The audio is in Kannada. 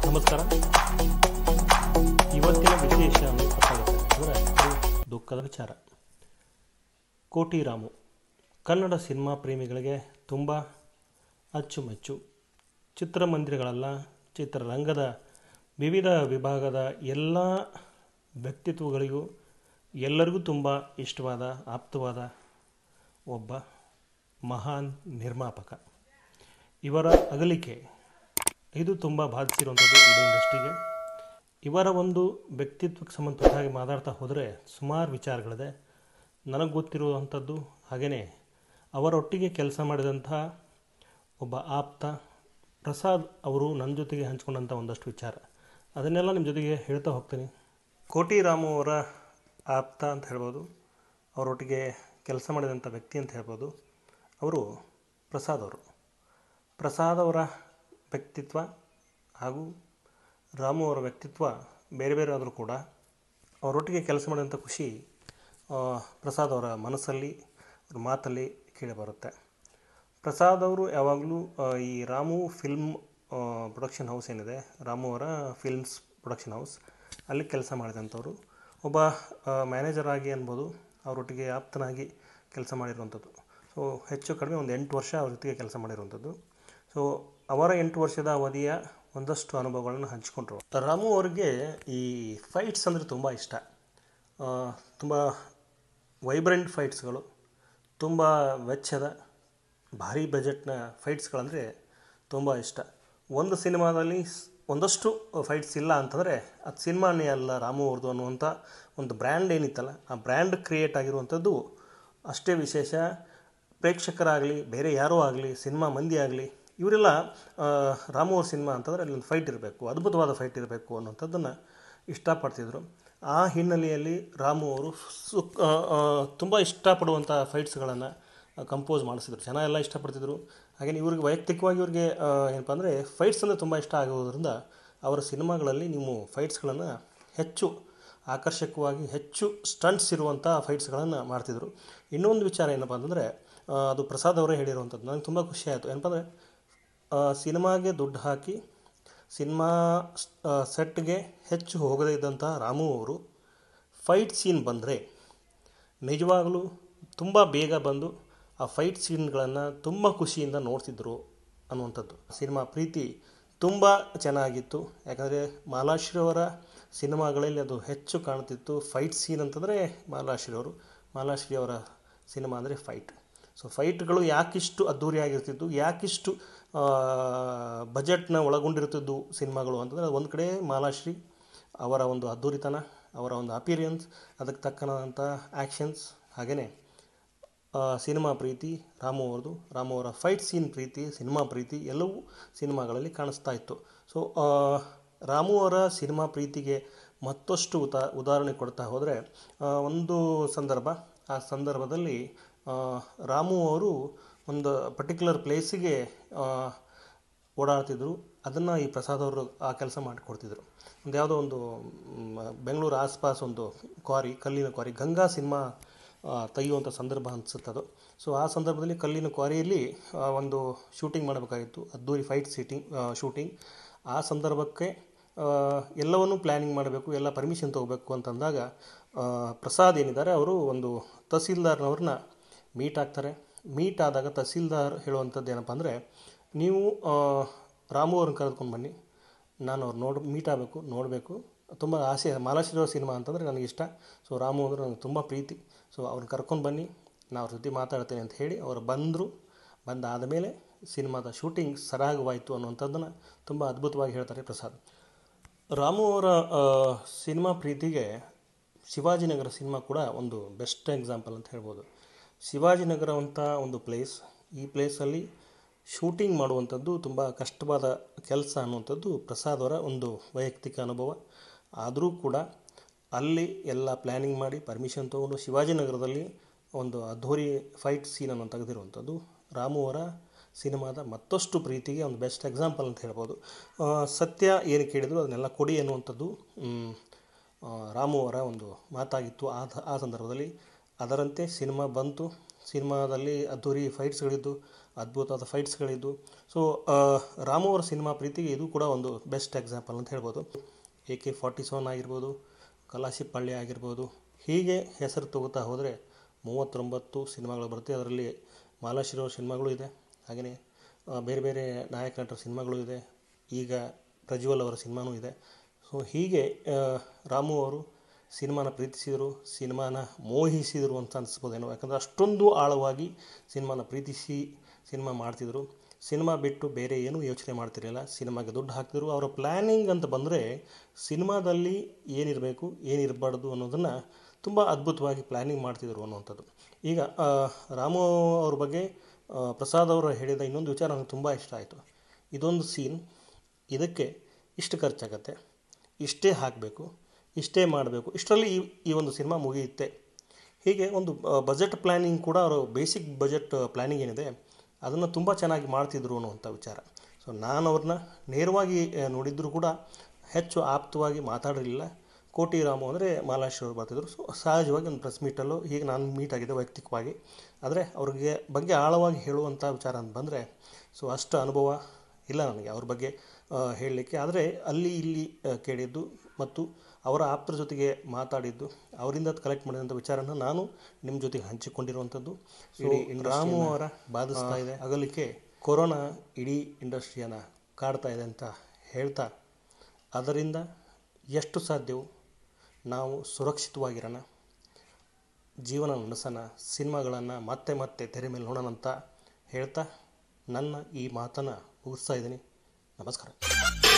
ನಮಸ್ಕಾರ ಇವತ್ತಿನ ವಿಶೇಷ ಅಂದರೆ ಗೊತ್ತಾಗುತ್ತೆ ಅಂದರೆ ಅದು ದುಃಖದ ವಿಚಾರ ಕೋಟಿ ರಾಮು ಕನ್ನಡ ಸಿನಿಮಾ ಪ್ರೇಮಿಗಳಿಗೆ ತುಂಬ ಅಚ್ಚುಮೆಚ್ಚು ಚಿತ್ರಮಂದಿರಗಳಲ್ಲ ಚಿತ್ರರಂಗದ ವಿವಿಧ ವಿಭಾಗದ ಎಲ್ಲ ವ್ಯಕ್ತಿತ್ವಗಳಿಗೂ ಎಲ್ಲರಿಗೂ ತುಂಬ ಇಷ್ಟವಾದ ಆಪ್ತವಾದ ಒಬ್ಬ ಮಹಾನ್ ನಿರ್ಮಾಪಕ ಇವರ ಅಗಲಿಕೆ ಇದು ತುಂಬ ಬಾಧಿಸಿರುವಂಥದ್ದು ಇಡೀ ಇಂಡಸ್ಟ್ರಿಗೆ ಇವರ ಒಂದು ವ್ಯಕ್ತಿತ್ವಕ್ಕೆ ಸಂಬಂಧಪಟ್ಟ ಹಾಗೆ ಮಾತಾಡ್ತಾ ಹೋದರೆ ಸುಮಾರು ವಿಚಾರಗಳಿದೆ ನನಗೆ ಗೊತ್ತಿರುವಂಥದ್ದು ಹಾಗೆಯೇ ಅವರೊಟ್ಟಿಗೆ ಕೆಲಸ ಮಾಡಿದಂಥ ಒಬ್ಬ ಆಪ್ತ ಪ್ರಸಾದ್ ಅವರು ನನ್ನ ಜೊತೆಗೆ ಹಂಚ್ಕೊಂಡಂಥ ಒಂದಷ್ಟು ವಿಚಾರ ಅದನ್ನೆಲ್ಲ ನಿಮ್ಮ ಜೊತೆಗೆ ಹೇಳ್ತಾ ಹೋಗ್ತೀನಿ ಕೋಟಿ ರಾಮು ಅವರ ಆಪ್ತ ಅಂತ ಹೇಳ್ಬೋದು ಅವರೊಟ್ಟಿಗೆ ಕೆಲಸ ಮಾಡಿದಂಥ ವ್ಯಕ್ತಿ ಅಂತ ಹೇಳ್ಬೋದು ಅವರು ಪ್ರಸಾದ್ ಅವರು ಪ್ರಸಾದ್ ಅವರ ವ್ಯಕ್ತಿತ್ವ ಹಾಗೂ ರಾಮು ಅವರ ವ್ಯಕ್ತಿತ್ವ ಬೇರೆ ಬೇರೆ ಆದರೂ ಕೂಡ ಅವರೊಟ್ಟಿಗೆ ಕೆಲಸ ಮಾಡಿದಂಥ ಖುಷಿ ಆ, ಪ್ರಸಾದ್ ಅವರ ಮನಸ್ಸಲ್ಲಿ ಅವ್ರ ಮಾತಲ್ಲಿ ಕೇಳಿಬರುತ್ತೆ ಪ್ರಸಾದ್ ಅವರು ಯಾವಾಗಲೂ ಆ, ಈ ರಾಮು ಫಿಲ್ಮ್ ಪ್ರೊಡಕ್ಷನ್ ಹೌಸ್ ಏನಿದೆ ರಾಮು ಅವರ ಫಿಲ್ಮ್ಸ್ ಪ್ರೊಡಕ್ಷನ್ ಹೌಸ್ ಅಲ್ಲಿ ಕೆಲಸ ಮಾಡಿದಂಥವ್ರು ಒಬ್ಬ ಮ್ಯಾನೇಜರ್ ಆಗಿ ಅನ್ಬೋದು ಅವರೊಟ್ಟಿಗೆ ಆಪ್ತನಾಗಿ ಕೆಲಸ ಮಾಡಿರುವಂಥದ್ದು ಸೊ ಹೆಚ್ಚು ಕಡಿಮೆ ಒಂದು ಎಂಟು ವರ್ಷ ಅವ್ರ ಜೊತೆಗೆ ಕೆಲಸ ಮಾಡಿರುವಂಥದ್ದು ಸೊ ಅವರ ಎಂಟು ವರ್ಷದ ಅವಧಿಯ ಒಂದಷ್ಟು ಅನುಭವಗಳನ್ನು ಹಂಚಿಕೊಂಡ್ರು ರಾಮು ಅವರಿಗೆ ಈ ಫೈಟ್ಸ್ ಅಂದರೆ ತುಂಬ ಇಷ್ಟ ತುಂಬ ವೈಬ್ರೆಂಟ್ ಫೈಟ್ಸ್ಗಳು ತುಂಬ ವೆಚ್ಚದ ಭಾರಿ ಬಜೆಟ್ನ ಫೈಟ್ಸ್ಗಳಂದರೆ ತುಂಬ ಇಷ್ಟ ಒಂದು ಸಿನಿಮಾದಲ್ಲಿ ಸ್- ಒಂದಷ್ಟು ಫೈಟ್ಸ್ ಇಲ್ಲ ಅಂತಂದರೆ ಅದು ಸಿನಿಮಾನೇ ಅಲ್ಲ ರಾಮು ಅವ್ರದ್ದು ಅನ್ನುವಂಥ ಒಂದು ಬ್ರ್ಯಾಂಡ್ ಏನಿತ್ತಲ್ಲ ಆ ಬ್ರ್ಯಾಂಡ್ ಕ್ರಿಯೇಟ್ ಆಗಿರುವಂಥದ್ದು ಅಷ್ಟೇ ವಿಶೇಷ ಪ್ರೇಕ್ಷಕರಾಗಲಿ ಬೇರೆ ಯಾರೋ ಆಗಲಿ ಸಿನಿಮಾ ಮಂದಿ ಆಗಲಿ ಇವರೆಲ್ಲ ಆ, ರಾಮು ಅವ್ರ ಸಿನಿಮಾ ಅಂತಂದರೆ ಅಲ್ಲಿ ಒಂದು ಫೈಟ್ ಇರಬೇಕು ಅದ್ಭುತವಾದ ಫೈಟ್ ಇರಬೇಕು ಅನ್ನೋಂಥದ್ದನ್ನು ಇಷ್ಟಪಡ್ತಿದ್ರು ಆ ಹಿನ್ನೆಲೆಯಲ್ಲಿ ರಾಮು ಅವರು ಸು ತುಂಬ ಇಷ್ಟಪಡುವಂಥ ಫೈಟ್ಸ್ಗಳನ್ನು ಕಂಪೋಸ್ ಮಾಡಿಸಿದ್ರು ಜನ ಎಲ್ಲ ಇಷ್ಟಪಡ್ತಿದ್ರು ಹಾಗೆಯೇ ಇವ್ರಿಗೆ ವೈಯಕ್ತಿಕವಾಗಿ ಇವ್ರಿಗೆ ಆ, ಏನಪ್ಪ ಅಂದರೆ ಫೈಟ್ಸ್ ಅಂದರೆ ತುಂಬ ಇಷ್ಟ ಆಗೋದ್ರಿಂದ ಅವರ ಸಿನಿಮಾಗಳಲ್ಲಿ ನೀವು ಫೈಟ್ಸ್ಗಳನ್ನು ಹೆಚ್ಚು ಆಕರ್ಷಕವಾಗಿ ಹೆಚ್ಚು ಸ್ಟಂಟ್ಸ್ ಇರುವಂಥ ಫೈಟ್ಸ್ಗಳನ್ನು ಮಾಡ್ತಿದ್ರು ಇನ್ನೊಂದು ವಿಚಾರ ಏನಪ್ಪ ಅಂತಂದರೆ ಆ, ಅದು ಪ್ರಸಾದ್ ಅವರೇ ಹೇಳಿರುವಂಥದ್ದು ನನಗೆ ತುಂಬ ಖುಷಿ ಆಯಿತು ಏನಪ್ಪ ಅಂದರೆ ಸಿನಿಮಾಗೆ ದುಡ್ಡು ಹಾಕಿ ಸಿನಿಮಾ ಸೆಟ್ಗೆ ಹೆಚ್ಚು ಹೋಗದೇ ಇದ್ದಂಥ ರಾಮು ಅವರು ಫೈಟ್ ಸೀನ್ ಬಂದರೆ ನಿಜವಾಗಲೂ ತುಂಬ ಬೇಗ ಬಂದು ಆ ಫೈಟ್ ಸೀನ್ಗಳನ್ನು ತುಂಬ ಖುಷಿಯಿಂದ ನೋಡ್ತಿದ್ರು ಅನ್ನುವಂಥದ್ದು ಸಿನಿಮಾ ಪ್ರೀತಿ ತುಂಬ ಚೆನ್ನಾಗಿತ್ತು ಯಾಕಂದರೆ ಮಾಲಾಶ್ರೀ ಅವರ ಸಿನಿಮಾಗಳಲ್ಲಿ ಅದು ಹೆಚ್ಚು ಕಾಣ್ತಿತ್ತು ಫೈಟ್ ಸೀನ್ ಅಂತಂದರೆ ಮಾಲಾಶ್ರೀ ಅವರು ಮಾಲಾಶ್ರೀ ಅವರ ಸಿನಿಮಾ ಅಂದರೆ ಫೈಟ್ ಸೊ ಫೈಟ್ಗಳು ಯಾಕಿಷ್ಟು ಅದ್ಧೂರಿಯಾಗಿರ್ತಿದ್ದು ಯಾಕಿಷ್ಟು ಬಜೆಟ್ನ ಒಳಗೊಂಡಿರ್ತಿದ್ದು ಸಿನಿಮಾಗಳು ಅಂತಂದರೆ ಒಂದು ಕಡೆ ಮಾಲಾಶ್ರೀ ಅವರ ಒಂದು ಅದ್ಧೂರಿತನ ಅವರ ಒಂದು ಅಪಿರಿಯನ್ಸ್ ಅದಕ್ಕೆ ತಕ್ಕನಾದಂಥ ಆ್ಯಕ್ಷನ್ಸ್ ಹಾಗೆಯೇ ಸಿನಿಮಾ ಪ್ರೀತಿ ರಾಮು ಅವ್ರದ್ದು ರಾಮು ಅವರ ಫೈಟ್ ಸೀನ್ ಪ್ರೀತಿ ಸಿನಿಮಾ ಪ್ರೀತಿ ಎಲ್ಲವೂ ಸಿನಿಮಾಗಳಲ್ಲಿ ಕಾಣಿಸ್ತಾ ಇತ್ತು ಸೊ ರಾಮು ಅವರ ಸಿನಿಮಾ ಪ್ರೀತಿಗೆ ಮತ್ತಷ್ಟು ಉದಾ ಉದಾಹರಣೆ ಕೊಡ್ತಾ ಹೋದರೆ ಒಂದು ಸಂದರ್ಭ ಆ ಸಂದರ್ಭದಲ್ಲಿ ಆ, ರಾಮು ಅವರು ಒಂದು ಪರ್ಟಿಕ್ಯುಲರ್ ಪ್ಲೇಸಿಗೆ ಓಡಾಡ್ತಿದ್ರು ಅದನ್ನು ಈ ಪ್ರಸಾದ್ ಅವರು ಆ ಕೆಲಸ ಮಾಡಿಕೊಡ್ತಿದ್ರು ಒಂದು ಯಾವುದೋ ಒಂದು ಮ್, ಬೆಂಗಳೂರು ಆಸ್ಪಾಸ್ ಒಂದು ಕ್ವಾರಿ ಕಲ್ಲಿನ ಕ್ವಾರಿ ಗಂಗಾ ಸಿನಿಮಾ ಆ, ತೆಗೆಯುವಂಥ ಸಂದರ್ಭ ಅನಿಸುತ್ತೆ ಅದು ಸೊ ಆ ಸಂದರ್ಭದಲ್ಲಿ ಕಲ್ಲಿನ ಕ್ವಾರಿಯಲ್ಲಿ ಆ, ಒಂದು ಶೂಟಿಂಗ್ ಮಾಡಬೇಕಾಗಿತ್ತು ಅದ್ದೂರಿ ಫೈಟ್ ಸೀಟಿಂಗ್ ಶೂಟಿಂಗ್ ಆ ಸಂದರ್ಭಕ್ಕೆ ಆ, ಎಲ್ಲವನ್ನೂ ಪ್ಲ್ಯಾನಿಂಗ್ ಮಾಡಬೇಕು ಎಲ್ಲ ಪರ್ಮಿಷನ್ ತೊಗೋಬೇಕು ಅಂತಂದಾಗ ಆ, ಪ್ರಸಾದ್ ಏನಿದ್ದಾರೆ ಅವರು ಒಂದು ತಹಸೀಲ್ದಾರ್ನವ್ರನ್ನ ಮೀಟ್ ಆಗ್ತಾರೆ ಮೀಟ್ ಆದಾಗ ತಹಸೀಲ್ದಾರ್ ಹೇಳುವಂಥದ್ದು ಏನಪ್ಪ ಅಂದರೆ ನೀವು ಆ, ರಾಮು ಅವ್ರನ್ನ ಕರೆದುಕೊಂಡು ಬನ್ನಿ ನಾನು ಅವ್ರು ನೋಡಿ ಮೀಟ್ ಆಗಬೇಕು ನೋಡಬೇಕು ತುಂಬ ಆಸೆ ಮಾಲಾಶ್ರೀ ಸಿನಿಮಾ ಅಂತಂದರೆ ನನಗೆ ಇಷ್ಟ ಸೊ ರಾಮು ಅಂದರೆ ನನಗೆ ತುಂಬ ಪ್ರೀತಿ ಸೊ ಅವ್ರನ್ನ ಕರ್ಕೊಂಡು ಬನ್ನಿ ನಾನು ಅವ್ರ ಜೊತೆ ಮಾತಾಡ್ತೇನೆ ಅಂತ ಹೇಳಿ ಅವರು ಬಂದರು ಬಂದಾದ ಮೇಲೆ ಸಿನಿಮಾದ ಶೂಟಿಂಗ್ ಸರಾಗವಾಯಿತು ಅನ್ನುವಂಥದ್ದನ್ನು ತುಂಬ ಅದ್ಭುತವಾಗಿ ಹೇಳ್ತಾರೆ ಪ್ರಸಾದ್ ರಾಮು ಅವರ ಆ, ಸಿನಿಮಾ ಪ್ರೀತಿಗೆ ಶಿವಾಜಿನಗರ ಸಿನಿಮಾ ಕೂಡ ಒಂದು ಬೆಸ್ಟ್ ಎಕ್ಸಾಂಪಲ್ ಅಂತ ಹೇಳ್ಬೋದು ಶಿವಾಜಿನಗರ ಅಂತ ಒಂದು ಪ್ಲೇಸ್ ಈ ಪ್ಲೇಸಲ್ಲಿ ಶೂಟಿಂಗ್ ಮಾಡುವಂಥದ್ದು ತುಂಬ ಕಷ್ಟವಾದ ಕೆಲಸ ಅನ್ನುವಂಥದ್ದು ಪ್ರಸಾದ್ ಅವರ ಒಂದು ವೈಯಕ್ತಿಕ ಅನುಭವ ಆದರೂ ಕೂಡ ಅಲ್ಲಿ ಎಲ್ಲ ಪ್ಲ್ಯಾನಿಂಗ್ ಮಾಡಿ ಪರ್ಮಿಷನ್ ತೊಗೊಂಡು ಶಿವಾಜಿನಗರದಲ್ಲಿ ಒಂದು ಅದ್ಧೂರಿ ಫೈಟ್ ಸೀನನ್ನು ತೆಗೆದಿರುವಂಥದ್ದು ರಾಮು ಅವರ ಸಿನಿಮಾದ ಮತ್ತಷ್ಟು ಪ್ರೀತಿಗೆ ಒಂದು ಬೆಸ್ಟ್ ಎಕ್ಸಾಂಪಲ್ ಅಂತ ಹೇಳ್ಬೋದು ಆ, ಸತ್ಯ ಏನು ಕೇಳಿದ್ರು ಅದನ್ನೆಲ್ಲ ಕೊಡಿ ಅನ್ನುವಂಥದ್ದು ಮ್, ಆ, ರಾಮು ಅವರ ಒಂದು ಮಾತಾಗಿತ್ತು ಆ ಆ ಸಂದರ್ಭದಲ್ಲಿ ಅದರಂತೆ ಸಿನಿಮಾ ಬಂತು ಸಿನಿಮಾದಲ್ಲಿ ಅದ್ದೂರಿ ಫೈಟ್ಸ್ಗಳಿದ್ದು ಅದ್ಭುತವಾದ ಫೈಟ್ಸ್ಗಳಿದ್ದು ಸೊ ರಾಮು ಅವರ ಸಿನಿಮಾ ಪ್ರೀತಿಗೆ ಇದು ಕೂಡ ಒಂದು ಬೆಸ್ಟ್ ಎಕ್ಸಾಂಪಲ್ ಅಂತ ಹೇಳ್ಬೋದು ಎ ಕೆ ಫಾರ್ಟಿ ಸೆವೆನ್ ಆಗಿರ್ಬೋದು ಕಲಾಸಿಪಳ್ಳಿ ಆಗಿರ್ಬೋದು ಹೀಗೆ ಹೆಸರು ತಗೋತಾ ಹೋದರೆ ಮೂವತ್ತೊಂಬತ್ತು ಸಿನಿಮಾಗಳು ಬರುತ್ತೆ ಅದರಲ್ಲಿ ಮಾಲಾಶ್ರೀ ಅವ್ರ ಸಿನಿಮಾಗಳು ಇದೆ ಹಾಗೆಯೇ ಆ, ಬೇರೆ ಬೇರೆ ನಾಯಕ ನಟರ ಸಿನಿಮಾಗಳು ಇದೆ ಈಗ ಪ್ರಜ್ವಲ್ ಅವರ ಸಿನಿಮಾನೂ ಇದೆ ಸೊ ಹೀಗೆ ಆ, ರಾಮು ಅವರು ಸಿನಿಮಾನ ಪ್ರೀತಿಸಿದರು ಸಿನಿಮಾನ ಮೋಹಿಸಿದರು ಅಂತ ಅನಿಸ್ಬೋದೇನೋ ಯಾಕಂದರೆ ಅಷ್ಟೊಂದು ಆಳವಾಗಿ ಸಿನಿಮಾನ ಪ್ರೀತಿಸಿ ಸಿನಿಮಾ ಮಾಡ್ತಿದ್ರು ಸಿನಿಮಾ ಬಿಟ್ಟು ಬೇರೆ ಏನೂ ಯೋಚನೆ ಮಾಡ್ತಿರಲಿಲ್ಲ ಸಿನಿಮಾಗೆ ದುಡ್ಡು ಹಾಕ್ತಿದ್ರು ಅವರ ಪ್ಲ್ಯಾನಿಂಗ್ ಅಂತ ಬಂದರೆ ಸಿನಿಮಾದಲ್ಲಿ ಏನಿರಬೇಕು ಏನಿರಬಾರ್ದು ಅನ್ನೋದನ್ನು ತುಂಬ ಅದ್ಭುತವಾಗಿ ಪ್ಲ್ಯಾನಿಂಗ್ ಮಾಡ್ತಿದ್ರು ಅನ್ನುವಂಥದ್ದು ಈಗ ಆ, ರಾಮು ಅವ್ರ ಬಗ್ಗೆ ಆ, ಪ್ರಸಾದ್ ಅವರು ಹೇಳಿದ ಇನ್ನೊಂದು ವಿಚಾರ ನನಗೆ ತುಂಬ ಇಷ್ಟ ಆಯಿತು ಇದೊಂದು ಸೀನ್ ಇದಕ್ಕೆ ಇಷ್ಟು ಖರ್ಚಾಗತ್ತೆ ಇಷ್ಟೇ ಹಾಕಬೇಕು ಇಷ್ಟೇ ಮಾಡಬೇಕು ಇಷ್ಟರಲ್ಲಿ ಈ ಈ ಒಂದು ಸಿನಿಮಾ ಮುಗಿಯುತ್ತೆ ಹೀಗೆ ಒಂದು ಬಜೆಟ್ ಪ್ಲ್ಯಾನಿಂಗ್ ಕೂಡ ಅವರು ಬೇಸಿಕ್ ಬಜೆಟ್ ಪ್ಲ್ಯಾನಿಂಗ್ ಏನಿದೆ ಅದನ್ನು ತುಂಬ ಚೆನ್ನಾಗಿ ಮಾಡ್ತಿದ್ರು ಅನ್ನುವಂಥ ವಿಚಾರ ಸೊ ನಾನು ಅವ್ರನ್ನ ನೇರವಾಗಿ ಆ, ನೋಡಿದ್ದರೂ ಕೂಡ ಹೆಚ್ಚು ಆಪ್ತವಾಗಿ ಮಾತಾಡಿರಲಿಲ್ಲ ಕೋಟಿ ರಾಮು ಅಂದರೆ ಮಾಲಾಶ್ರೀ ಅವರು ಬರ್ತಿದ್ರು ಸೊ ಸಹಜವಾಗಿ ಒಂದು ಪ್ರೆಸ್ ಮೀಟಲ್ಲೂ ಹೀಗೆ ನಾನು ಮೀಟ್ ಆಗಿದೆ ವೈಯಕ್ತಿಕವಾಗಿ ಆದರೆ ಅವ್ರಿಗೆ ಬಗ್ಗೆ ಆಳವಾಗಿ ಹೇಳುವಂಥ ವಿಚಾರ ಅಂತ ಬಂದರೆ ಸೊ ಅಷ್ಟು ಅನುಭವ ಇಲ್ಲ ನನಗೆ ಅವ್ರ ಬಗ್ಗೆ ಆ, ಹೇಳಲಿಕ್ಕೆ ಆದರೆ ಅಲ್ಲಿ ಇಲ್ಲಿ ಆ, ಕೇಳಿದ್ದು ಮತ್ತು ಅವರ ಆಪ್ತರ ಜೊತೆಗೆ ಮಾತಾಡಿದ್ದು ಅವರಿಂದ ಕಲೆಕ್ಟ್ ಮಾಡಿದಂಥ ವಿಚಾರನ ನಾನು ನಿಮ್ಮ ಜೊತೆಗೆ ಹಂಚಿಕೊಂಡಿರುವಂಥದ್ದು ಸೊ ರಾಮು ಅವರ ಬಾಧಿಸ್ತಾ ಇದೆ ಅಗಲಿಕೆ ಕೊರೋನಾ ಇಡೀ ಇಂಡಸ್ಟ್ರಿಯನ್ನು ಕಾಡ್ತಾ ಇದೆ ಅಂತ ಹೇಳ್ತಾ ಅದರಿಂದ ಎಷ್ಟು ಸಾಧ್ಯವೋ ನಾವು ಸುರಕ್ಷಿತವಾಗಿರೋಣ ಜೀವನ ನಡೆಸೋಣ ಸಿನಿಮಾಗಳನ್ನು ಮತ್ತೆ ಮತ್ತೆ ತೆರೆ ಮೇಲೆ ನೋಡೋಣ ಅಂತ ಹೇಳ್ತಾ ನನ್ನ ಈ ಮಾತನ್ನು ಮುಗಿಸ್ತಾ ಇದ್ದೀನಿ ನಮಸ್ಕಾರ